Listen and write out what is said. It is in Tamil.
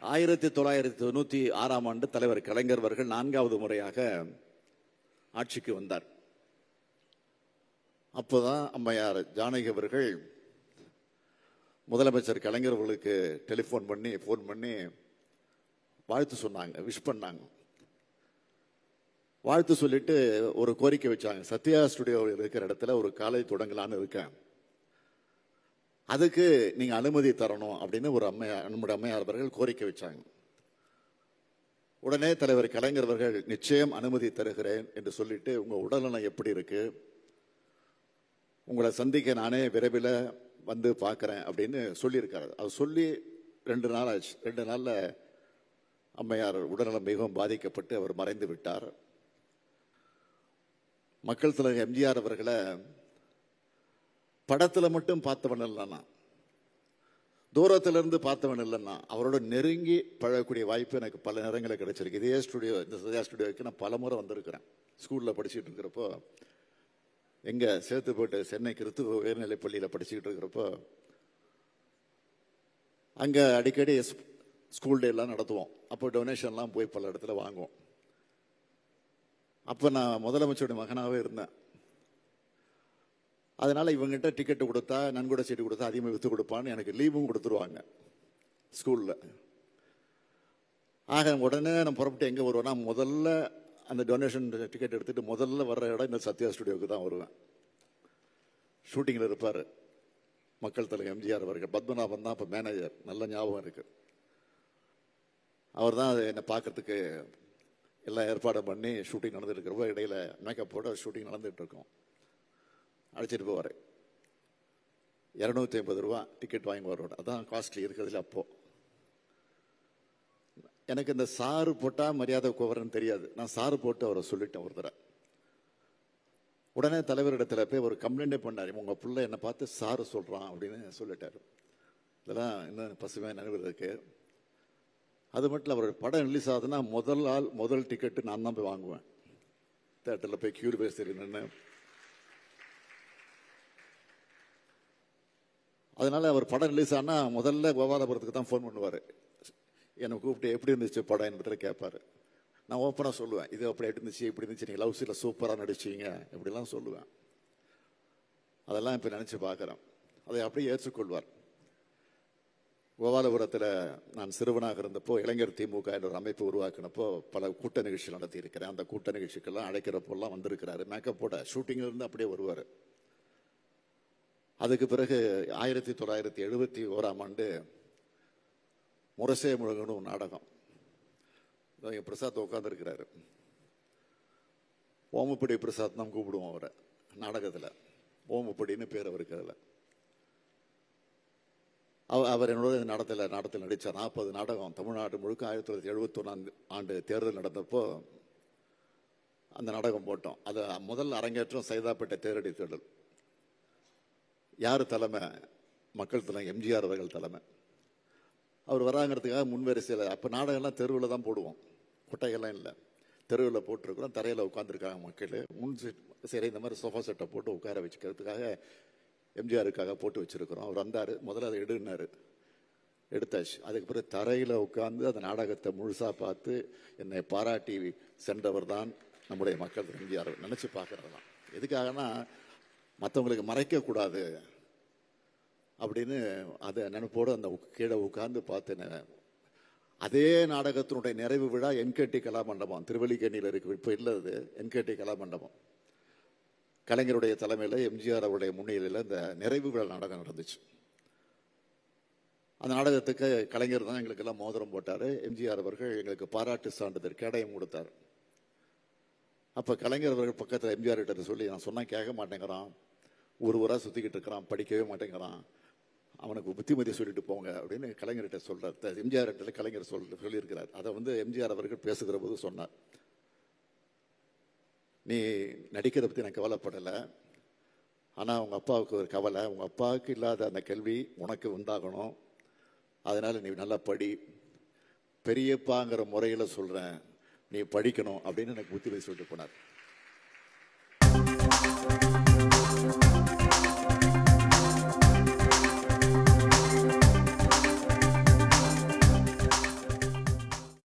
ஆயிரத்தி தொள்ளாயிரத்தி தொண்ணூற்றி ஆறாம் ஆண்டு தலைவர் கலைஞர் அவர்கள் நான்காவது முறையாக ஆட்சிக்கு வந்தார் அப்போதான் அம்மையார் ஜானகி அவர்கள் முதலமைச்சர் கலைஞர் அவர்களுக்கு டெலிஃபோன் பண்ணி ஃபோன் பண்ணி வாழ்த்து சொன்னாங்க விஷ் பண்ணாங்க வாழ்த்து சொல்லிட்டு ஒரு கோரிக்கை வச்சாங்க சத்யா ஸ்டுடியோ இருக்கிற இடத்துல ஒரு காலை தொடங்கலான்னு இருக்கேன் அதுக்கு நீங்க அனுமதி தரணும் அப்படின்னு ஒரு அம்மையார் நம்முடைய அம்மையார் அவர்கள் கோரிக்கை வச்சாங்க உடனே தலைவர் கலைஞர் அவர்கள் நிச்சயம் அனுமதி தருகிறேன் என்று சொல்லிட்டு உங்க உடல்நலம் எப்படி இருக்கு உங்களை சந்திக்க நானே விரைவில் வந்து பார்க்குறேன் அப்படின்னு சொல்லியிருக்காரு அது சொல்லி ரெண்டு நாள் ஆச்சு ரெண்டு நாளில் அம்மையார் உடல்நலம் மிகவும் பாதிக்கப்பட்டு அவர் மறைந்து விட்டார் மக்கள் தலைவர் எம்ஜிஆர் அவர்களை படத்துல மட்டும் பார்த்தவன் இல்லைன்னா தூரத்துல இருந்து பார்த்தவன் இல்லைன்னா அவரோட நெருங்கி பழகக்கூடிய வாய்ப்பு எனக்கு பல நேரங்களில் கிடைச்சிருக்கு இதே ஸ்டுடியோ இந்த சத்யா ஸ்டுடியோவுக்கு நான் பல முறை வந்திருக்கிறேன் ஸ்கூல்ல படிச்சுட்டு இருக்கிறப்போ எங்க சேத்துப்பட்டு சென்னை கிறித்துவ உயர்நிலைப் பள்ளியில படிச்சுக்கிட்டு இருக்கிறப்போ அங்க அடிக்கடி ஸ்கூல் டே எல்லாம் நடத்துவோம் அப்போ டொனேஷன்லாம் போய் பல இடத்துல வாங்குவோம் அப்போ நான் முதலமைச்சருடைய மகனாகவே இருந்தேன் அதனால இவங்ககிட்ட டிக்கெட் கொடுத்தா நன்கொடை சீட்டு கொடுத்தா அதிகமாக வித்து கொடுப்பான்னு எனக்கு லீவும் கொடுத்துருவாங்க ஸ்கூல்ல ஆக உடனே நான் புறப்பட்டு எங்கே வருவேன்னா முதல்ல அந்த டொனேஷன் டிக்கெட் எடுத்துட்டு முதல்ல வர்ற இடம் இந்த சத்யா ஸ்டுடியோவுக்கு தான் வருவேன் ஷூட்டிங்கில் இருப்பார் மக்கள் தலைவர் எம்ஜிஆர் அவர்கள் பத்மநாபன் தான் இப்போ மேனேஜர் நல்ல ஞாபகம் இருக்கு அவர் தான் என்னை பார்க்கறதுக்கு எல்லாம் ஏற்பாடும் பண்ணி ஷூட்டிங் நடந்துட்டு இருக்கிறப்போ இடையில மேக்கப்போட ஷூட்டிங் நடந்துட்டு இருக்கோம் அழைச்சிட்டு போவார் இரநூத்தி ஐம்பது ரூபா டிக்கெட் வாங்கி வருவார் அதான் காஸ்ட்லி இருக்கிறதுல அப்போ எனக்கு இந்த சாறு போட்டா மரியாதை கோவரன்னு தெரியாது நான் சாறு போட்டு அவரை சொல்லிட்டேன் ஒரு தடவை உடனே தலைவரிடத்துல போய் ஒரு கம்ப்ளைண்டே பண்ணாரு உங்க பிள்ளை என்னை பார்த்து சாரு சொல்றான் அப்படின்னு சொல்லிட்டாரு இதெல்லாம் இன்னும் பசுமையாக நினைவு இருக்கு அது மட்டும் இல்ல, அவர் படம் ரிலீஸ் ஆகுதுன்னா முதல் ஆள் முதல் டிக்கெட்டு நான் தான் போய் வாங்குவேன் தேட்டரில் போய் கியூர் பேஸ் நின்று அதனால அவர் படம் ரிலீஸ் ஆனா முதல்ல கோபாலபுரத்துக்கு தான் ஃபோன் பண்ணுவார் என்னை கூப்பிட்டு எப்படி இருந்துச்சு படம் என்பதில் கேட்பாரு நான் ஓப்பனாக சொல்லுவேன் இது அப்படி எப்படி இருந்துச்சு இப்படி இருந்துச்சு நீங்கள் லவ் சீல சூப்பராக நடிச்சீங்க இப்படிலாம் சொல்லுவேன் அதெல்லாம் இப்போ நினச்சி பார்க்குறேன் அதை அப்படியே ஏற்றுக்கொள்வார் கோபாலபுரத்தில் நான் சிறுவனாக இருந்தப்போ இளைஞர் திமுக என்ற ஒரு அமைப்பு உருவாக்கினப்போ பல கூட்ட நிகழ்ச்சிகள் நடத்தி இருக்கிறேன் அந்த கூட்ட நிகழ்ச்சிக்கெல்லாம் அழைக்கிறப்போல்லாம் வந்திருக்கிறாரு மேக்கப் போட ஷூட்டிங்ல இருந்து அப்படியே வருவார் அதுக்கு பிறகு ஆயிரத்தி தொள்ளாயிரத்தி எழுபத்தி ஓராம் ஆண்டு முரசே முழுகணும் ஒரு நாடகம் இதோ இங்க பிரசாத் உட்காந்துருக்கிறாரு ஓமப்படி பிரசாத் தான் கூப்பிடுவோம் அவரை நாடகத்தில் ஓமப்படின்னு பேர் அவருக்கு அதில் அவ- அவர் என்னோட இந்த நாடகத்தில் நாடகத்தில் நடித்தார் நாற்பது நாடகம் தமிழ்நாடு முழுக்க ஆயிரத்தி தொள்ளாயிரத்தி எழுபத்தொன்னாம் ஆண்டு தேர்தல் நடந்தப்போ அந்த நாடகம் போட்டோம் அது முதல் அரங்கேற்றம் சைதாப்பேட்டை தேரடி தேடல் யார் தலைமை மக்கள் தலைமை எம்ஜிஆர் அவர்கள் தலைமை அவர் வராங்கிறதுக்காக முன்வரிசையில் அப்போ நாடகம்லாம் தெருவில் தான் போடுவோம் கொட்டைகள்லாம் இல்லை தெருவில் போட்டிருக்கிறோம் தரையில் உட்காந்துருக்காங்க மக்கள் முன் சீட் சரி இந்த மாதிரி சோஃபா செட்டை போட்டு உட்கார வச்சுக்கிறதுக்காக எம்ஜிஆருக்காக போட்டு வச்சிருக்கிறோம் அவர் வந்தார் முதல்ல அதை எடுனாரு எடுத்தாச்சு அதுக்கு பிறகு தரையில் உட்கார்ந்து அந்த நாடகத்தை முழுசாக பார்த்து என்னை பாராட்டி சென்றவர் தான் நம்முடைய மக்கள் எம்ஜிஆர் நினச்சி பார்க்கறதெல்லாம் எதுக்காகனா மற்றவங்களுக்கு மறைக்கக்கூடாது அப்படின்னு அதை நினைப்போடு அந்த உக்- கீழே உட்கார்ந்து பார்த்தேன் அதே நாடகத்தினுடைய நிறைவு விழா என்கேடி கலா மண்டபம் திருவல்லிக்கேணியில் இருக்கு இப்போ இல்லை அது என்கேடி கலா மண்டபம் கலைஞருடைய தலைமையில் எம்ஜிஆர் அவருடைய முன்னிலையில் இந்த நிறைவு விழா நாடகம் நடந்துச்சு அந்த நாடகத்துக்கு கலைஞர் தான் எங்களுக்கெல்லாம் மோதிரம் போட்டார் எம்ஜிஆர் அவர்கள் எங்களுக்கு பாராட்டு சான்றிதழ் கேடயம் கொடுத்தார் அப்போ கலைஞர் அவர்கள் பக்கத்தில் எம்ஜிஆர் கிட்ட சொல்லி நான் சொன்னா கேட்க மாட்டேங்கிறான் ஒரு ஊரா சுற்றிக்கிட்டு இருக்கிறான் படிக்கவே மாட்டேங்கிறான் அவனுக்கு புத்திமதி சொல்லிட்டு போங்க அப்படின்னு கலைஞர்கிட்ட சொல்றார் எம்ஜிஆர் கிட்ட கலைஞர் சொல் சொல்லியிருக்கிறார் அதை வந்து எம்ஜிஆர் அவர்கள் பேசுகிற போது சொன்னார் நீ நடிக்கிறத பற்றி நான் கவலைப்படலை ஆனால் உங்கள் அப்பாவுக்கு ஒரு கவலை உங்கள் அப்பாவுக்கு இல்லாத அந்த கேள்வி உனக்கு உண்டாகணும் அதனால நீ நல்லா படி பெரியப்பாங்கிற முறையில் சொல்கிறேன் நீ படிக்கணும் அப்படின்னு எனக்கு புத்திமதி சொல்லிட்டு போனார்